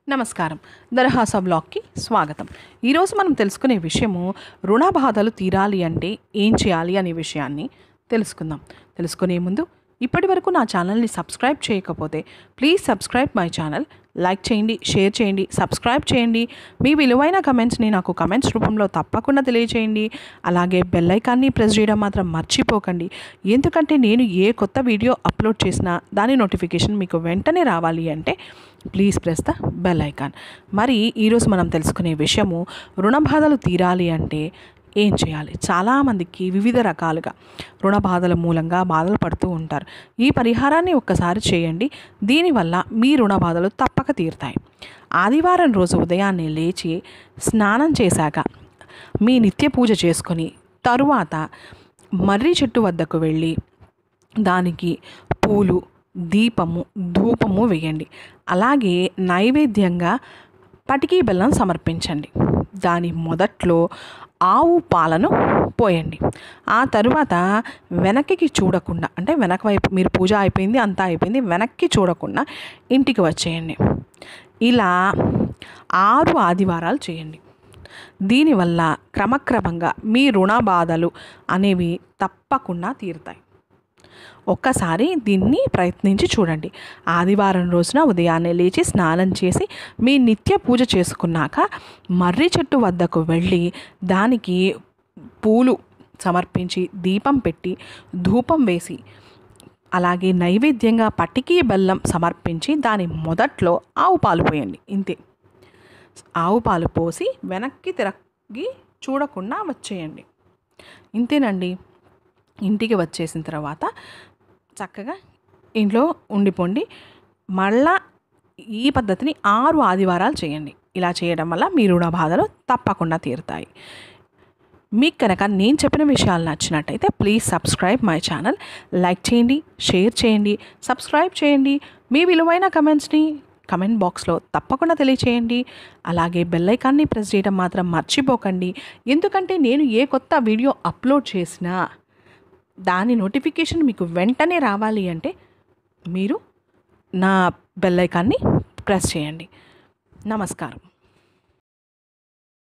నమస్కారం దరహాస బ్లాగ్కి స్వాగతం ఈరోజు మనం తెలుసుకునే విషయము రుణ బాధలు తీరాలి అంటే ఏం చేయాలి అనే విషయాన్ని తెలుసుకుందాం తెలుసుకునే ముందు ఇప్పటి వరకు నా ఛానల్ని సబ్స్క్రైబ్ చేయకపోతే please subscribe my channel like చేయండి షేర్ చేయండి సబ్స్క్రైబ్ చేయండి మీ విలువైన కమెంట్స్ని నాకు కమెంట్స్ రూపంలో తప్పకుండా తెలియజేయండి అలాగే బెల్ ఐకాన్ని ప్రెస్ చేయడం మాత్రం మర్చిపోకండి ఎందుకంటే నేను ఏ కొత్త వీడియో అప్లోడ్ చేసినా దాని నోటిఫికేషన్ మీకు వెంటనే రావాలి అంటే please press the bell icon మరి ఈరోజు మనం తెలుసుకునే విషయము రుణ బాధలు తీరాలి అంటే ఏం చేయాలి చాలామందికి వివిధ రకాలుగా రుణ బాధల మూలంగా బాధలు పడుతూ ఉంటారు ఈ పరిహారాన్ని ఒక్కసారి చేయండి దీనివల్ల మీ రుణ బాధలు తప్పక తీరుతాయి ఆదివారం రోజు ఉదయాన్నే లేచి స్నానం చేశాక మీ నిత్య పూజ చేసుకొని తరువాత మర్రి చెట్టు వద్దకు వెళ్ళి దానికి పూలు దీపము ధూపము వేయండి అలాగే నైవేద్యంగా పటికీ బెల్లం సమర్పించండి దాని మొదట్లో ఆవు పాలను పోయండి ఆ తరువాత వెనక్కి చూడకుండా అంటే వెనక వైపు మీరు పూజ అయిపోయింది అంతా అయిపోయింది వెనక్కి చూడకుండా ఇంటికి వచ్చేయండి ఇలా ఆరు ఆదివారాలు చేయండి దీనివల్ల క్రమక్రమంగా మీ రుణ బాధలు అనేవి తప్పకుండా తీరుతాయి ఒక్కసారి దీన్ని ప్రయత్నించి చూడండి ఆదివారం రోజున ఉదయాన్నే లేచి స్నానం చేసి మీ నిత్య పూజ చేసుకున్నాక మర్రి చెట్టు వద్దకు వెళ్ళి దానికి పూలు సమర్పించి దీపం పెట్టి ధూపం వేసి అలాగే నైవేద్యంగా పటికీ బెల్లం సమర్పించి దాని మొదట్లో ఆవు పాలు పోయండి ఇంతే ఆవు పాలు పోసి వెనక్కి తిరగి చూడకుండా వచ్చేయండి ఇంతేనండి ఇంటికి వచ్చేసిన తర్వాత చక్కగా ఇంట్లో ఉండిపోండి మళ్ళా ఈ పద్ధతిని ఆరు ఆదివారాలు చేయండి ఇలా చేయడం వల్ల మీ రుణ బాధలు తప్పకుండా తీరుతాయి మీకు కనుక నేను చెప్పిన విషయాలు నచ్చినట్టయితే please subscribe my channel like చేయండి షేర్ చేయండి సబ్స్క్రైబ్ చేయండి మీ విలువైన కమెంట్స్ని కమెంట్ బాక్స్లో తప్పకుండా తెలియచేయండి అలాగే బెల్ ఐకాన్ని ప్రెస్ చేయడం మాత్రం మర్చిపోకండి ఎందుకంటే నేను ఏ కొత్త వీడియో అప్లోడ్ చేసినా దాని నోటిఫికేషన్ మీకు వెంటనే రావాలి అంటే మీరు నా బెల్ ఐకాన్ని ప్రెస్ చేయండి నమస్కారం